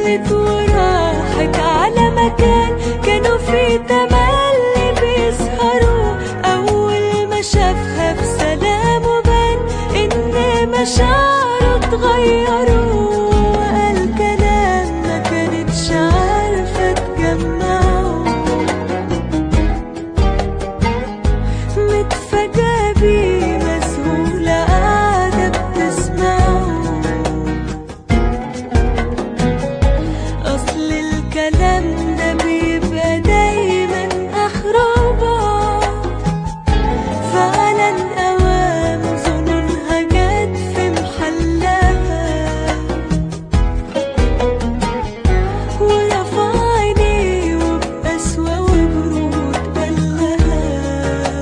وصلت وراحت على مكان كانوا في تملي بيسهروا أول ما شافها بسلام وبان إن مشاعره اتغيروا وقال كلام ما كانتش عارفة تجمعه متفاجئة بيه مسهولة قاعدة بتسمعه أصل الكلام ده بيبقى دايما آخره بعد فعلا أوام ظنونها جت في محلها ورفع عينيه وبقسوة وبرود قالها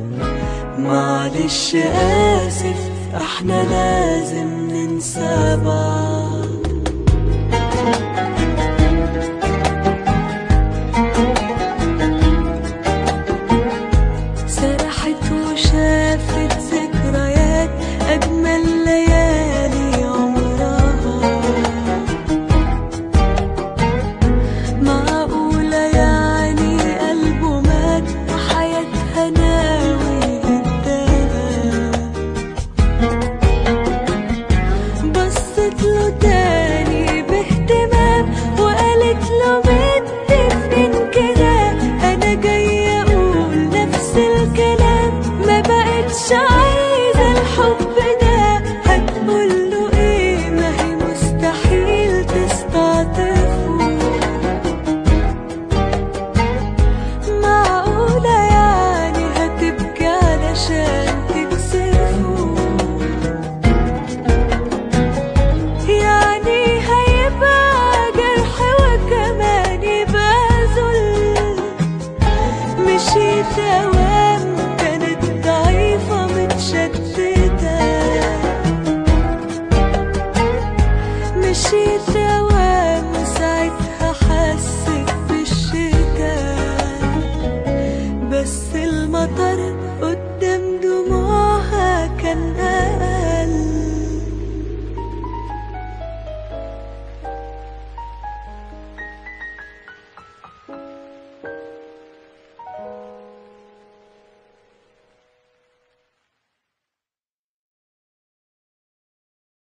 معلش آسف احنا لازم ننسى بعض سرحت وشافت ذكريات أجمل ليالي عمرها معقولة يعني قلبه مات وحياتها ناوي هداها بصت له تاني باهتمام وقالت له متفقين كده انا جاية اقول نفس الكلام ما بقتش عايزة الحب ده هتقول له ايه ما هي مستحيل تستعطفه معقولة يعني هتبكي علشان تكسفه يعني هيبقى جرح وكمان يبقى ذل مشيت أوام كانت ضعيفة متشتتة مشيت أوام ساعتها حسيت بالشتاء بس المطر قدام